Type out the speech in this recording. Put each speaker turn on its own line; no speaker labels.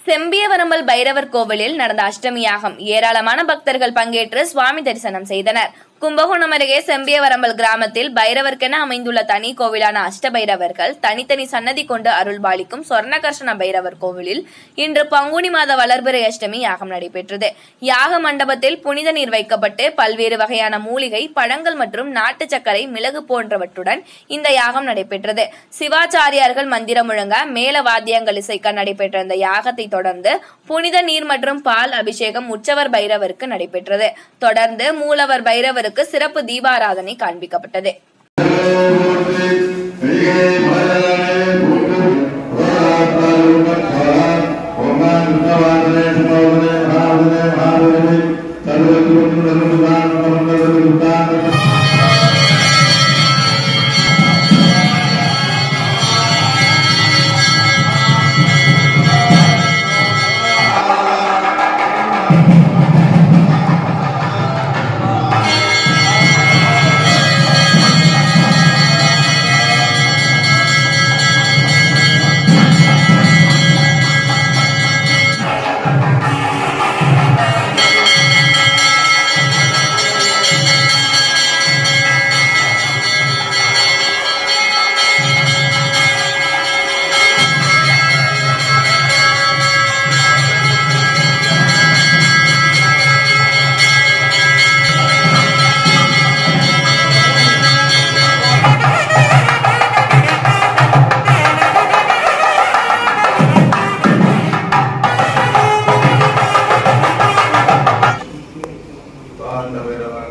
செம்பியவரம்பல் பைரவர் கோவிலில் நடந்த அஷ்டமி யாகம் ஏராளமான பக்தர்கள் பங்கேற்று சுவாமி தரிசனம் செய்தனர் கும்பகோணம் அருகே செம்பியவரம்பல் கிராமத்தில் பைரவர்க்கென அமைந்துள்ள தனி கோவிலான அஷ்டபைரவர்கள் தனித்தனி சன்னதி கொண்டு அருள்பாலிக்கும் சொர்ணகர்ஷண பைரவர் கோவிலில் இன்று பங்குனி மாத வளர்பிறை அஷ்டமி யாகம் நடைபெற்றது யாக மண்டபத்தில் புனித நீர் வைக்கப்பட்டு பல்வேறு வகையான மூலிகை பழங்கள் மற்றும் நாட்டு சர்க்கரை மிளகு போன்றவற்றுடன் இந்த யாகம் நடைபெற்றது சிவாச்சாரியார்கள் மந்திரம் முழங்க மேல வாத்தியங்கள் இசைக்க நடைபெற்ற இந்த யாகத்தை தொடர்ந்து புனித நீர் மற்றும் பால் அபிஷேகம் உற்சவர் பைரவருக்கு நடைபெற்றது தொடர்ந்து மூலவர் பைரவருக்கு சிறப்பு தீபாராதனை காண்பிக்கப்பட்டது
பாண்டவரவா